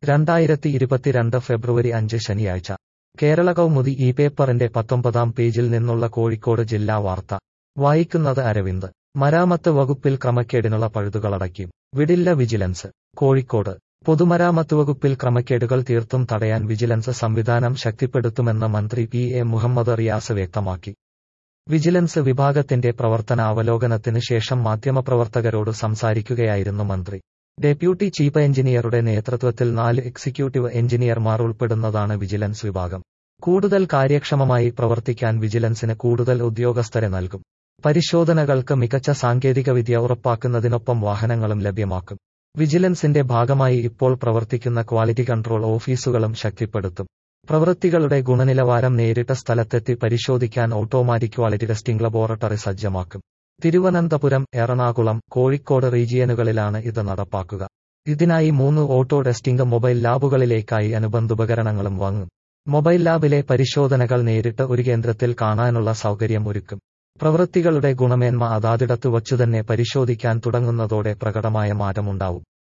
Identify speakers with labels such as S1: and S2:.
S1: രണ്ടായിരത്തി ഇരുപത്തിരണ്ട് ഫെബ്രുവരി അഞ്ച് ശനിയാഴ്ച കേരള കൗമുദി ഈ പേപ്പറിന്റെ പത്തൊമ്പതാം പേജിൽ നിന്നുള്ള കോഴിക്കോട് ജില്ലാ വാർത്ത വായിക്കുന്നത് അരവിന്ദ് മരാമത്ത് വകുപ്പിൽ ക്രമക്കേടിനുള്ള പഴുതുകളടയ്ക്കും വിടില്ല വിജിലൻസ് കോഴിക്കോട് പൊതുമരാമത്ത് വകുപ്പിൽ ക്രമക്കേടുകൾ തീർത്തും തടയാൻ വിജിലൻസ് സംവിധാനം ശക്തിപ്പെടുത്തുമെന്ന് മന്ത്രി പി എ മുഹമ്മദ് റിയാസ് വ്യക്തമാക്കി വിജിലൻസ് വിഭാഗത്തിന്റെ പ്രവർത്തനാവലോകനത്തിന് ശേഷം മാധ്യമപ്രവർത്തകരോട് സംസാരിക്കുകയായിരുന്നു മന്ത്രി ഡെപ്യൂട്ടി ചീഫ് എഞ്ചിനീയറുടെ നേതൃത്വത്തിൽ നാല് എക്സിക്യൂട്ടീവ് എഞ്ചിനീയർമാർ ഉൾപ്പെടുന്നതാണ് വിജിലൻസ് വിഭാഗം കൂടുതൽ കാര്യക്ഷമമായി പ്രവർത്തിക്കാൻ വിജിലൻസിന് കൂടുതൽ ഉദ്യോഗസ്ഥരെ നൽകും പരിശോധനകൾക്ക് മികച്ച സാങ്കേതികവിദ്യ ഉറപ്പാക്കുന്നതിനൊപ്പം വാഹനങ്ങളും ലഭ്യമാക്കും വിജിലൻസിന്റെ ഭാഗമായി ഇപ്പോൾ പ്രവർത്തിക്കുന്ന ക്വാളിറ്റി കൺട്രോൾ ഓഫീസുകളും ശക്തിപ്പെടുത്തും പ്രവൃത്തികളുടെ ഗുണനിലവാരം നേരിട്ട സ്ഥലത്തെത്തി പരിശോധിക്കാൻ ഓട്ടോമാറ്റിക് ക്വാളിറ്റി ടെസ്റ്റിംഗ് ലബോറട്ടറി സജ്ജമാക്കും തിരുവനന്തപുരം എറണാകുളം കോഴിക്കോട് റീജിയനുകളിലാണ് ഇത് നടപ്പാക്കുക ഇതിനായി മൂന്ന് ഓട്ടോ ടെസ്റ്റിംഗ് മൊബൈൽ ലാബുകളിലേക്കായി അനുബന്ധോപകരണങ്ങളും വാങ്ങും മൊബൈൽ ലാബിലെ പരിശോധനകൾ നേരിട്ട് ഒരു കേന്ദ്രത്തിൽ കാണാനുള്ള സൗകര്യം ഒരുക്കും പ്രവൃത്തികളുടെ ഗുണമേന്മ അതാതിടത്തു വച്ചുതന്നെ പരിശോധിക്കാൻ തുടങ്ങുന്നതോടെ പ്രകടമായ മാറ്റമുണ്ടാവും